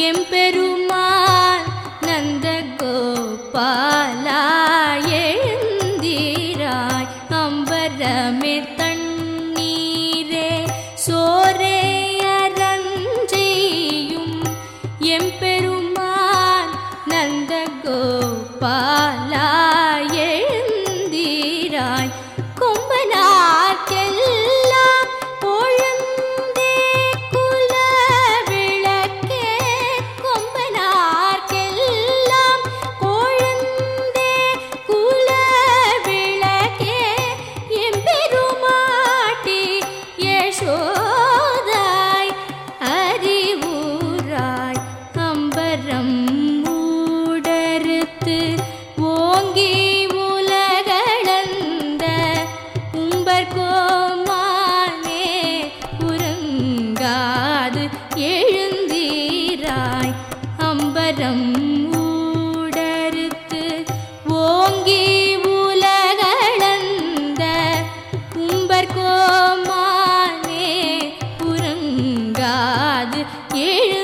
எம்பெருமான் நந்த கோபாலா எழுந்தீராய் அம்பரமே தண்ணீரே சோரே அரஞ்செய்யும் எம்பெருமான் நந்த கோபாலா எழுந்தீராய் கொம்பனார்க்கெல்லாம் பொழுந்தே குல விளக்கே கொம்பனார்க்கெல்லாம் கொழுந்தே குல விளக்கே எம்பெருமாட்டி யசோதாய் அறிவுராய் அம்பரம் மூடறுத்து ஓங்கி உலகளந்த உம்பர் கோமானே உறங்காது எழுந்தீராய் அம்பரம் ஊடறுத்து ஓங்கி உலகளந்த உம்பர் கோமானே உறங்காது எழு